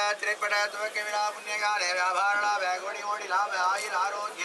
திரைப்பட துவக்க விழா புண்ணியகாலே வியாபார லாப கோடி கோடி லாப ஆயுள் ஆரோக்கிய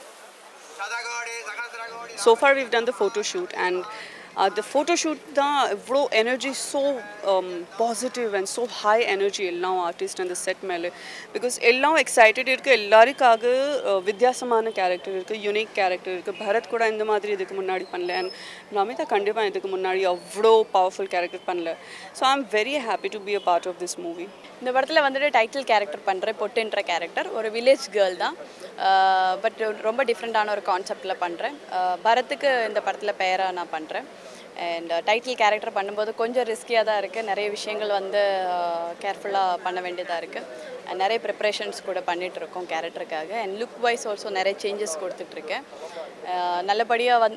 சதகோடி சகசிர கோடி So far, we've done the photo shoot, and uh, the photo shoot, the bro, energy is so um, positive and so high energy. Now, artist and the set mele, because now excited irukku எல்லாருக்காக uh, வித்தியாசமான character இருக்கு unique character இருக்கு பரத் கூட இந்த மாதிரி இதுக்கு முன்னாடி பண்ணல அண்ட் நமிதா கண்டிப்பாக இதுக்கு முன்னாடி அவ்வளோ பவர்ஃபுல் கேரக்டர் பண்ணல so I am very happy to be a part of this movie இந்த படத்தில் வந்துட்டு டைட்டில் கேரக்டர் பண்ணுறேன் பொட்டுன்ற கேரக்டர் ஒரு வில்லேஜ் கேர்ள் தான் பட் ரொம்ப டிஃப்ரெண்ட்டான ஒரு கான்செப்டில் பண்ணுறேன் பரத்துக்கு இந்த படத்தில் பெயராக நான் பண்ணுறேன் அண்ட் டைட்டில் கேரக்டர் பண்ணும்போது கொஞ்சம் ரிஸ்கியாக தான் இருக்குது நிறைய விஷயங்கள் வந்து கேர்ஃபுல்லாக பண்ண வேண்டியதாக இருக்குது நிறைய ப்ரிப்ரேஷன்ஸ் கூட பண்ணிகிட்ருக்கோம் கேரக்டருக்காக அண்ட் லுக் வைஸ் ஆல்சோ நிறைய சேஞ்சஸ் கொடுத்துட்ருக்கேன் நல்லபடியாக வந்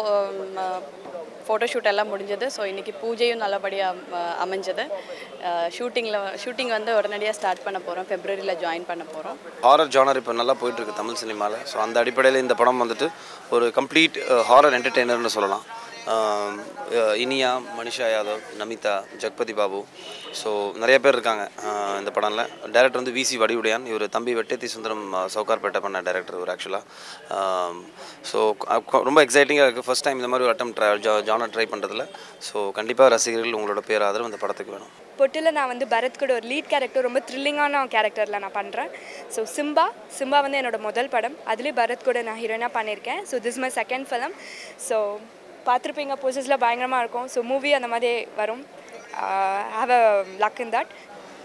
ஃபோட்டோ ஷூட் எல்லாம் முடிஞ்சது ஸோ இன்றைக்கி பூஜையும் நல்லபடியாக அமைஞ்சது ஷூட்டிங்கில் ஷூட்டிங் வந்து உடனடியாக ஸ்டார்ட் பண்ண போகிறோம் ஃபெப்ரவரியில் ஜாயின் பண்ண போகிறோம் ஹாரர் ஜானர் இப்போ நல்லா போயிட்டுருக்கு தமிழ் சினிமாவில் ஸோ அந்த அடிப்படையில் இந்த படம் வந்துட்டு ஒரு கம்ப்ளீட் ஹாரர் என்டர்டெய்னர்னு சொல்லலாம் ஆம், அஹ் இனியா மனிஷா யாதவ் நமிதா ஜெகபதி பாபு ஸோ நிறைய பேர் இருக்காங்க ஆஹ் இந்த படம்ல டேரக்டர் வந்து விசி வடிவுடையான் இவர் தம்பி வெட்டேத்தி சுந்தரம் ஆஹ் சவுகார்பேட்டை பண்ண டேரக்டர் இவர் ஆக்சுவலாக ஸோ ரொம்ப எக்ஸைட்டிங்காக இருக்குது ஃபர்ஸ்ட் டைம் இந்த மாதிரி ஒரு அட்டம் ட்ரை ஜானர் ட்ரை பண்ணுறதுல ஸோ கண்டிப்பாக ரசிகர்கள் உங்களோட பேர் ஆதரவு இந்த படத்துக்கு வேணும் பொட்டில் நான் வந்து பரத் கூட ஒரு லீட் கேரக்டர் ரொம்ப த்ரில்லிங்கான கேரக்டரில் நான் பண்ணுறேன் ஸோ சிம்பா சிம்பா வந்து என்னோட முதல் படம் அதுலேயும் பரத் கூட நான் ஹீரோயினாக பண்ணியிருக்கேன் so this my second film so பார்த்துருப்பீங்க போசஸில் பயங்கரமாக இருக்கும் ஸோ மூவி அந்த மாதிரி வரும் have a luck in that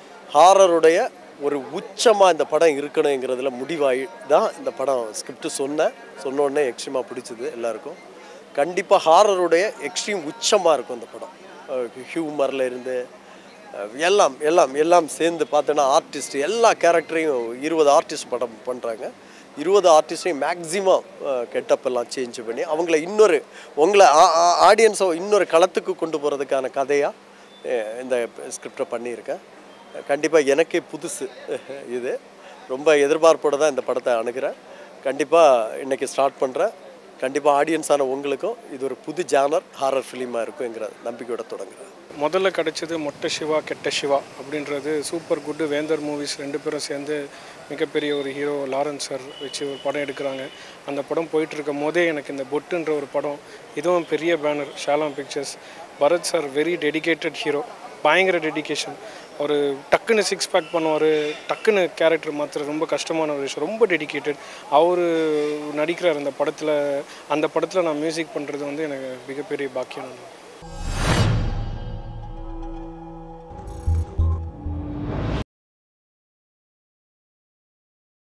ஹாரருடைய ஒரு உச்சமாக இந்த படம் இருக்கணுங்கிறதுல முடிவாகி தான் இந்த படம் ஸ்கிரிப்ட் சொன்னேன் சொன்ன உடனே எக்ஸ்ட்ரீமாக பிடிச்சது எல்லாருக்கும் கண்டிப்பாக ஹாரருடைய எக்ஸ்ட்ரீம் உச்சமாக இருக்கும் இந்த படம் ஹியூமரில் இருந்து அஹ், எல்லாம் எல்லாம் எல்லாம் சேர்ந்து பார்த்தோன்னா ஆர்டிஸ்ட் எல்லா கேரக்டரையும் இருபது ஆர்டிஸ்ட் படம் பண்ணுறாங்க இருபது ஆர்டிஸ்டையும் மேக்ஸிமம் கெட்டப் எல்லாம் சேஞ்ச் பண்ணி அவங்கள இன்னொரு உங்களை ஆடியன்ஸை இன்னொரு களத்துக்கு கொண்டு போகிறதுக்கான கதையாக இந்த ஸ்கிரிப்டை பண்ணியிருக்கேன் கண்டிப்பாக எனக்கே புதுசு இது ரொம்ப எதிர்பார்ப்போடு தான் இந்த படத்தை அணுகிறேன் கண்டிப்பாக இன்றைக்கி ஸ்டார்ட் பண்ணுறேன் கண்டிப்பாக ஆடியன்ஸான உங்களுக்கும் இது ஒரு புது ஜானர் ஹாரர் ஃபிலிமாக இருக்குங்கிற நம்பிக்கையோட தொடங்குறேன் முதல்ல கிடைச்சது மொட்டை சிவா கெட்ட சிவா அப்படின்றது சூப்பர் குட்டு வேந்தர் மூவிஸ் ரெண்டு பேரும் சேர்ந்து மிகப்பெரிய ஒரு ஹீரோ லாரன்ஸ் சார் வச்சு ஒரு படம் எடுக்கிறாங்க அந்த படம் போயிட்டு இருக்கும் போதே எனக்கு இந்த பொட்டுன்ற ஒரு படம் இதுவும் பெரிய banner Shalom pictures Bharath sir very dedicated hero பயங்கர டெடிகேஷன் ஒரு டக்குன்னு சிக்ஸ் பேக் பண்ணுவார் டக்குன்னு கேரக்டர் மாத்திர ரொம்ப கஷ்டமான ஒரு விஷயம் ரொம்ப டெடிகேட்டட் அவர் நடிக்கிறார் அந்த படத்தில் அந்த படத்தில் நான் மியூசிக் பண்ணுறது வந்து எனக்கு மிகப்பெரிய பாக்கியம்